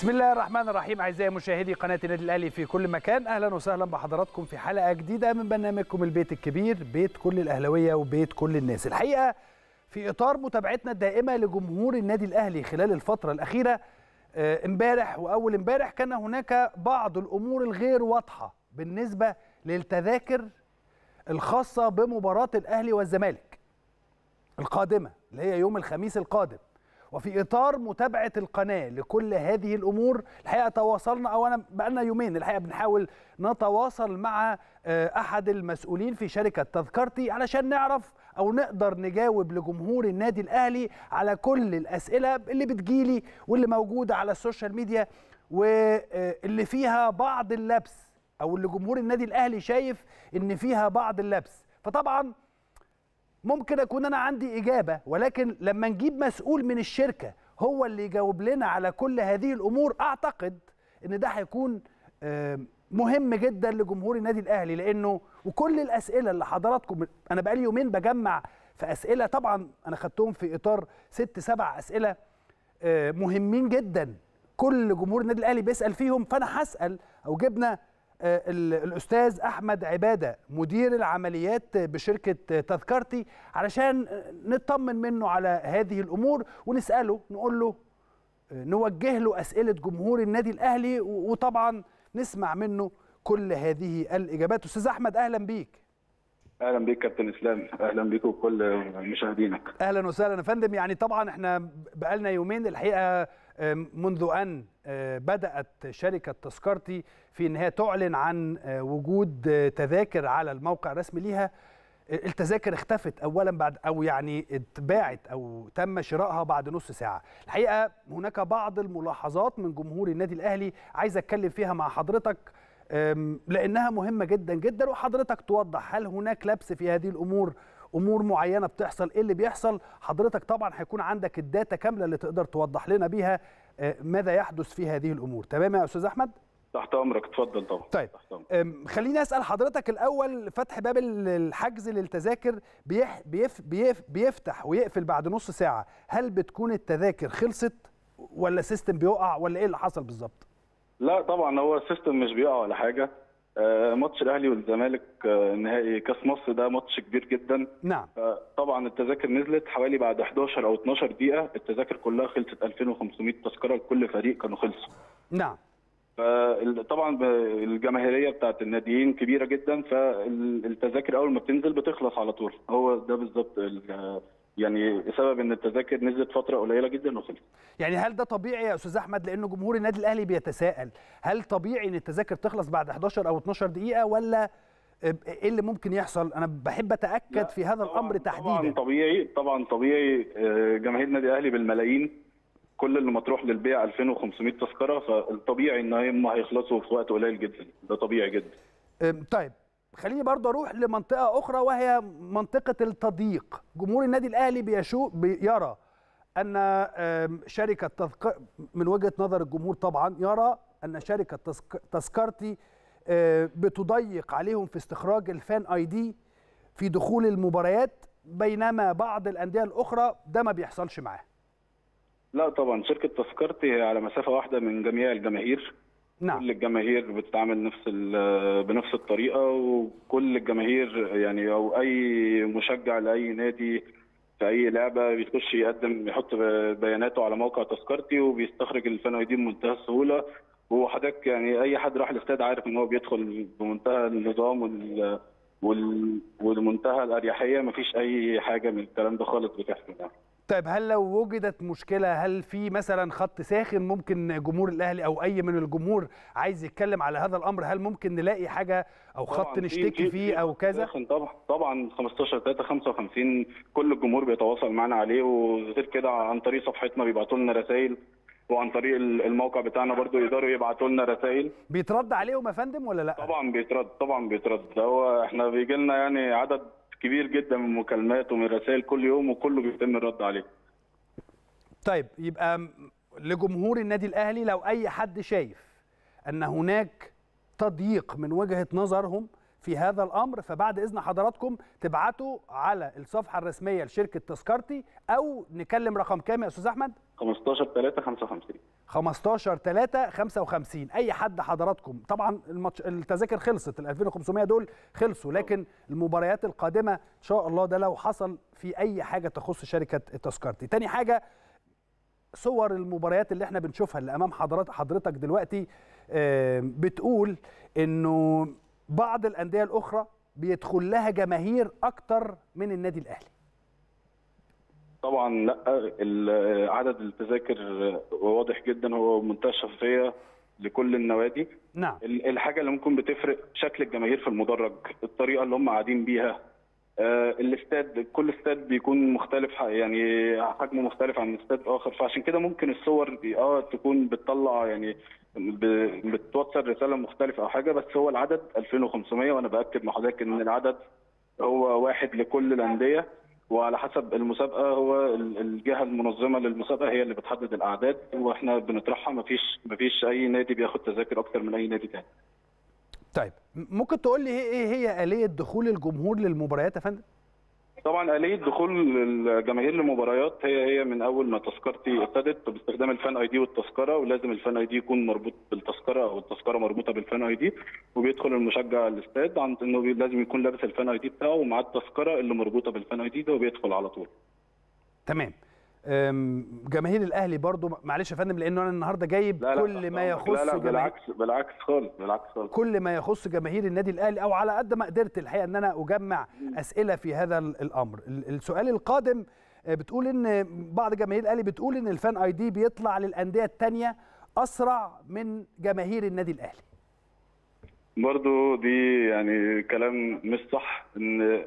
بسم الله الرحمن الرحيم اعزائي مشاهدي قناه النادي الاهلي في كل مكان اهلا وسهلا بحضراتكم في حلقه جديده من برنامجكم البيت الكبير بيت كل الاهلاويه وبيت كل الناس الحقيقه في اطار متابعتنا الدائمه لجمهور النادي الاهلي خلال الفتره الاخيره امبارح واول امبارح كان هناك بعض الامور الغير واضحه بالنسبه للتذاكر الخاصه بمباراه الاهلي والزمالك القادمه اللي هي يوم الخميس القادم وفي اطار متابعه القناه لكل هذه الامور الحقيقه تواصلنا او انا بقالنا يومين الحقيقه بنحاول نتواصل مع احد المسؤولين في شركه تذكرتي علشان نعرف او نقدر نجاوب لجمهور النادي الاهلي على كل الاسئله اللي بتجيلي واللي موجوده على السوشيال ميديا واللي فيها بعض اللبس او اللي جمهور النادي الاهلي شايف ان فيها بعض اللبس فطبعا ممكن اكون انا عندي اجابه ولكن لما نجيب مسؤول من الشركه هو اللي يجاوب لنا على كل هذه الامور اعتقد ان ده هيكون مهم جدا لجمهور النادي الاهلي لانه وكل الاسئله اللي حضراتكم انا بقالي يومين بجمع في اسئله طبعا انا خدتهم في اطار ست سبع اسئله مهمين جدا كل جمهور النادي الاهلي بيسال فيهم فانا هسال او جبنا الاستاذ احمد عباده مدير العمليات بشركه تذكرتي علشان نطمن منه على هذه الامور ونساله نقول له نوجه له اسئله جمهور النادي الاهلي وطبعا نسمع منه كل هذه الاجابات استاذ احمد اهلا بيك اهلا بيك كابتن اسلام اهلا بيك وكل مشاهدينك اهلا وسهلا يا فندم يعني طبعا احنا بقالنا يومين الحقيقه منذ ان بدات شركه تذكرتي في ان هي تعلن عن وجود تذاكر على الموقع الرسمي ليها التذاكر اختفت اولا بعد او يعني اتباعت او تم شرائها بعد نص ساعه الحقيقه هناك بعض الملاحظات من جمهور النادي الاهلي عايز اتكلم فيها مع حضرتك لانها مهمه جدا جدا وحضرتك توضح هل هناك لبس في هذه الامور امور معينه بتحصل ايه اللي بيحصل حضرتك طبعا هيكون عندك الداتا كامله اللي تقدر توضح لنا بيها ماذا يحدث في هذه الامور تمام يا استاذ احمد تحت امرك اتفضل طبعا طيب خليني اسال حضرتك الاول فتح باب الحجز للتذاكر بيح بيف بيف بيفتح ويقفل بعد نص ساعه هل بتكون التذاكر خلصت ولا سيستم بيقع ولا ايه اللي حصل بالظبط لا طبعا هو السيستم مش بيقع ولا حاجه ماتش الاهلي والزمالك نهائي كاس مصر ده ماتش كبير جدا نعم طبعا التذاكر نزلت حوالي بعد 11 او 12 دقيقه التذاكر كلها خلصت 2500 تذكره لكل فريق كانوا خلصوا نعم فطبعا الجماهيريه بتاعت الناديين كبيره جدا فالتذاكر اول ما بتنزل بتخلص على طول هو ده بالظبط يعني سبب ان التذاكر نزلت فتره قليله جدا وخلصت يعني هل ده طبيعي يا استاذ احمد لانه جمهور النادي الاهلي بيتساءل هل طبيعي ان التذاكر تخلص بعد 11 او 12 دقيقه ولا ايه اللي ممكن يحصل انا بحب اتاكد في هذا الامر تحديدا طبعا طبيعي طبعا طبيعي جماهير النادي الاهلي بالملايين كل اللي مطروح للبيع 2500 تذكره فالطبيعي ان هم هيخلصوا في وقت قليل جدا ده طبيعي جدا طيب خليني برضه اروح لمنطقه اخرى وهي منطقه التضييق جمهور النادي الاهلي بيشو بيرى ان شركه تذكر من وجهه نظر الجمهور طبعا يرى ان شركه تذكرتي بتضيق عليهم في استخراج الفان اي دي في دخول المباريات بينما بعض الانديه الاخرى ده ما بيحصلش معاه لا طبعا شركه تذكرتي هي على مسافه واحده من جميع الجماهير نعم. كل الجماهير بتتعامل نفس بنفس الطريقه وكل الجماهير يعني او اي مشجع لاي نادي في اي لعبه بيخش يقدم يحط بياناته على موقع تذكرتي وبيستخرج الفان اي دي بمنتهى السهوله وحضرتك يعني اي حد راح الاستاد عارف ان هو بيدخل بمنتهى النظام وال وال ومنتهى الاريحيه مفيش اي حاجه من الكلام ده خالص بتحصل يعني. طيب هل لو وجدت مشكله هل في مثلا خط ساخن ممكن جمهور الاهلي او اي من الجمهور عايز يتكلم على هذا الامر هل ممكن نلاقي حاجه او خط نشتكي فيه او كذا طبعا طبعا 15 3 55 كل الجمهور بيتواصل معنا عليه وغير كده عن طريق صفحتنا بيبعتوا لنا رسائل وعن طريق الموقع بتاعنا برضو يقدروا يبعتوا لنا رسائل بيترد عليهم يا فندم ولا لا طبعا بيترد طبعا بيترد هو احنا بيجي لنا يعني عدد كبير جدا من المكالمات ومن رسائل كل يوم وكله بيتم الرد عليه طيب يبقى لجمهور النادي الاهلي لو اي حد شايف ان هناك تضييق من وجهه نظرهم في هذا الامر فبعد اذن حضراتكم تبعتوا على الصفحه الرسميه لشركه تذكرتي او نكلم رقم كام يا استاذ احمد 15 3 55 15 3 55 اي حد حضراتكم طبعا الماتش التذاكر خلصت ال 2500 دول خلصوا لكن المباريات القادمه ان شاء الله ده لو حصل في اي حاجه تخص شركه تذكرتي تاني حاجه صور المباريات اللي احنا بنشوفها اللي امام حضرتك حضرتك دلوقتي آه، بتقول انه بعض الانديه الاخرى بيدخل لها جماهير اكتر من النادي الاهلي طبعا لا ال- عدد التذاكر واضح جدا هو منتهى الشفافيه لكل النوادي نعم ال- الحاجه اللي ممكن بتفرق شكل الجماهير في المدرج الطريقه اللي هم قاعدين بيها آه، الاستاد كل استاد بيكون مختلف ح- يعني حجمه مختلف عن استاد اخر فعشان كده ممكن الصور دي اه تكون بتطلع يعني ب- بتوصل رساله مختلفه او حاجه بس هو العدد 2500 وانا باكد مع حضرتك ان العدد هو واحد لكل الانديه وعلى حسب المسابقه هو ال- الجهه المنظمه للمسابقه هي اللي بتحدد الاعداد واحنا بنطرحها مفيش مفيش اي نادي بياخد تذاكر اكتر من اي نادي تاني طيب م- ممكن تقول لي ايه إيه هي آلية دخول الجمهور للمباريات يا فندم؟ طبعا آلية دخول الجماهير للمباريات هي هي من أول ما تذكرتي ابتدت باستخدام الفان اي دي والتذكرة ولازم الفان اي دي يكون مربوط بالتذكرة أو التذكرة مربوطة بالفان اي دي وبيدخل المشجع الاستاد عن إنه بي- لازم يكون لابس الفان اي دي بتاعه ومعاه التذكرة اللي مربوطة بالفان اي دي ده وبيدخل على طول. تمام أم، جماهير الاهلي برضو معلش يا فندم لانه انا النهارده جايب لا لا كل ما تحت يخص أمرك. لا لا جماهير بالعكس بالعكس خالص بالعكس خالص. كل ما يخص جماهير النادي الاهلي او على قد ما قدرت الحقيقه ان انا اجمع اسئله في هذا ال- الامر ال- السؤال القادم آه، بتقول ان بعض جماهير الاهلي بتقول ان الفان اي دي بيطلع للانديه الثانيه اسرع من جماهير النادي الاهلي برضو دي يعني كلام مش صح ان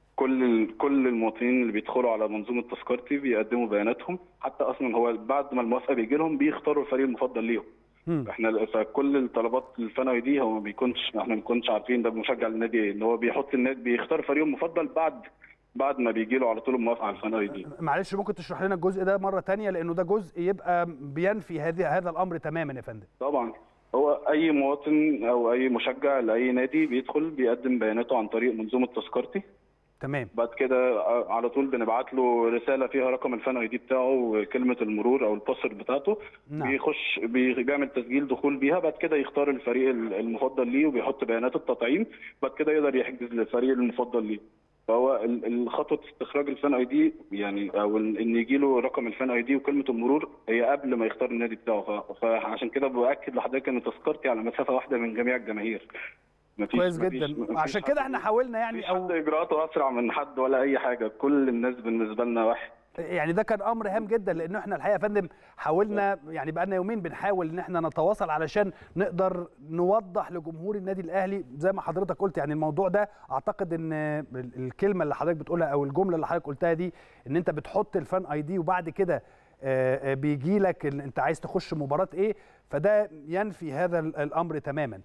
كل كل المواطنين اللي بيدخلوا على منظومه تذكرتي بيقدموا بياناتهم حتى اصلا هو بعد ما الموافقه بيجي لهم بيختاروا الفريق المفضل ليهم مم. احنا فكل الطلبات الفنوي دي هو ما بيكونش احنا ما بنكونش عارفين ده مشجع للنادي ايه ان هو بيحط النادي بيختار فريقه المفضل بعد بعد ما بيجي له على طول الموافقه على الفنوي دي معلش ممكن تشرح لنا الجزء ده مره تانية لانه ده جزء يبقى بينفي هذه هذا الامر تماما يا فندم طبعا هو اي مواطن او اي مشجع لاي نادي بيدخل بيقدم بياناته عن طريق منظومه تذكرتي تمام بعد كده على طول بنبعت له رساله فيها رقم الفان اي دي بتاعه وكلمه المرور او الباسورد بتاعته نعم. بيخش بي- بيعمل تسجيل دخول بيها بعد كده يختار الفريق المفضل ليه وبيحط بيانات التطعيم بعد كده يقدر يحجز للفريق المفضل ليه فهو ال- ال- خطوه استخراج الفان اي دي يعني او ان إن يجي له رقم الفان اي دي وكلمه المرور هي قبل ما يختار النادي بتاعه ف- فعشان كده باكد لحضرتك ان تذكرتي على مسافه واحده من جميع الجماهير مفيش كويس مفيش- جدا مفيش عشان حد- كده احنا حاولنا مفيش يعني حد او اجراءاته اسرع من حد ولا اي حاجه كل الناس بالنسبه لنا واحد يعني ده كان امر هام جدا لانه احنا الحقيقه يا فندم حاولنا يعني بقى لنا يومين بنحاول ان احنا نتواصل علشان نقدر نوضح لجمهور النادي الاهلي زي ما حضرتك قلت يعني الموضوع ده اعتقد ان ال- الكلمه اللي حضرتك بتقولها او الجمله اللي حضرتك قلتها دي ان انت بتحط الفان اي دي وبعد كده آه، آه، بيجي لك ان انت عايز تخش مباراه ايه فده ينفي هذا ال- الامر تماما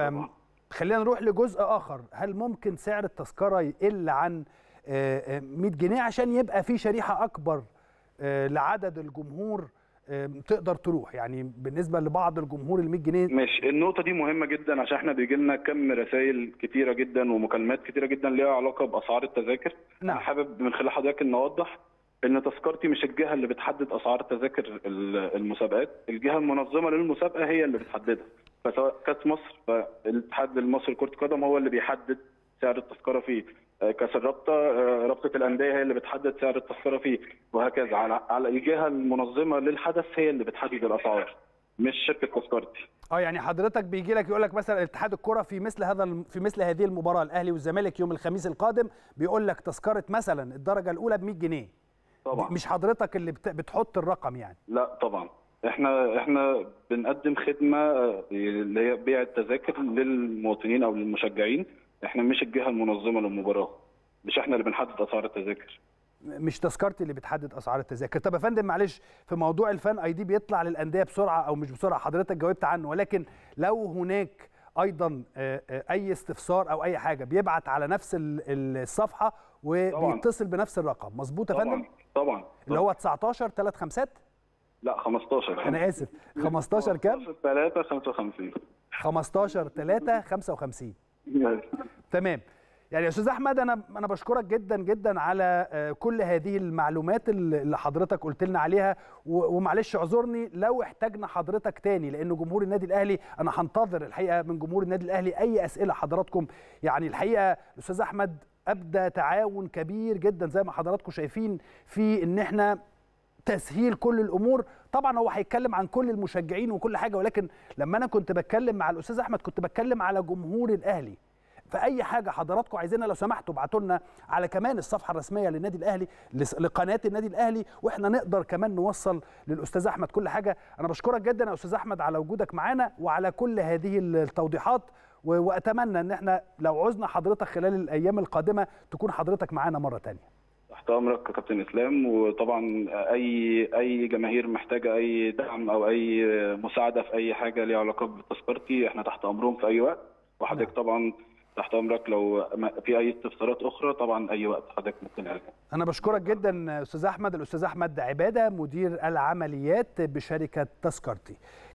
فخلينا نروح لجزء اخر هل ممكن سعر التذكره يقل عن آه، آه، 100 جنيه عشان يبقى في شريحه اكبر آه، لعدد الجمهور آه، تقدر تروح يعني بالنسبه لبعض الجمهور ال 100 جنيه ماشي النقطة دي مهمة جدا عشان احنا بيجي لنا كم رسائل كتيرة جدا ومكالمات كتيرة جدا ليها علاقة بأسعار التذاكر نعم. أنا حابب من خلال حضرتك إن أوضح إن تذكرتي مش الجهة اللي بتحدد أسعار تذاكر ال- المسابقات، الجهة المنظمة للمسابقة هي اللي بتحددها، فسواء كأس مصر فالاتحاد المصري لكرة القدم هو اللي بيحدد سعر التذكرة فيه، آه، كأس الرابطة آه، رابطة الأندية هي اللي بتحدد سعر التذكرة فيه، وهكذا على على الجهة المنظمة للحدث هي اللي بتحدد الأسعار، مش شركة تذكرتي. اه يعني حضرتك بيجي لك يقول لك مثلا اتحاد الكره في مثل هذا الم- في مثل هذه المباراه الاهلي والزمالك يوم الخميس القادم بيقول لك تذكره مثلا الدرجه الاولى ب 100 جنيه طبعا مش حضرتك اللي بت- بتحط الرقم يعني لا طبعا احنا احنا بنقدم خدمه آه، اللي هي بيع التذاكر للمواطنين او للمشجعين احنا مش الجهه المنظمه للمباراه مش احنا اللي بنحدد اسعار التذاكر مش تذكرتي اللي بتحدد اسعار التذاكر طب يا فندم معلش في موضوع الفان اي دي بيطلع للانديه بسرعه او مش بسرعه حضرتك جاوبت عنه ولكن لو هناك ايضا آه، آه، اي استفسار او اي حاجه بيبعت على نفس ال- ال- الصفحه وبيتصل بنفس الرقم مظبوط يا فندم طبعا طبعا اللي هو 19 3 خمسات لا 15 انا اسف 15 كام 3 55 15 3 55 تمام يعني يا استاذ احمد انا انا بشكرك جدا جدا على كل هذه المعلومات اللي حضرتك قلت لنا عليها ومعلش اعذرني لو احتاجنا حضرتك تاني لان جمهور النادي الاهلي انا هنتظر الحقيقه من جمهور النادي الاهلي اي اسئله حضراتكم يعني الحقيقه الاستاذ احمد ابدى تعاون كبير جدا زي ما حضراتكم شايفين في ان احنا تسهيل كل الامور طبعا هو هيتكلم عن كل المشجعين وكل حاجه ولكن لما انا كنت بتكلم مع الاستاذ احمد كنت بتكلم على جمهور الاهلي فاي حاجه حضراتكم عايزينها لو سمحتوا ابعتوا لنا على كمان الصفحه الرسميه للنادي الاهلي لقناه النادي الاهلي واحنا نقدر كمان نوصل للاستاذ احمد كل حاجه انا بشكرك جدا يا استاذ احمد على وجودك معانا وعلى كل هذه التوضيحات واتمنى ان احنا لو عزنا حضرتك خلال الايام القادمه تكون حضرتك معانا مره ثانيه تحت امرك يا كابتن اسلام وطبعا اي اي جماهير محتاجه اي دعم او اي مساعده في اي حاجه ليها علاقه بتذكرتي احنا تحت امرهم في اي وقت وحضرتك طبعا تحت امرك لو في اي استفسارات اخرى طبعا اي وقت حضرتك ممكن أرجع. انا بشكرك جدا استاذ احمد الاستاذ احمد عباده مدير العمليات بشركه تذكرتي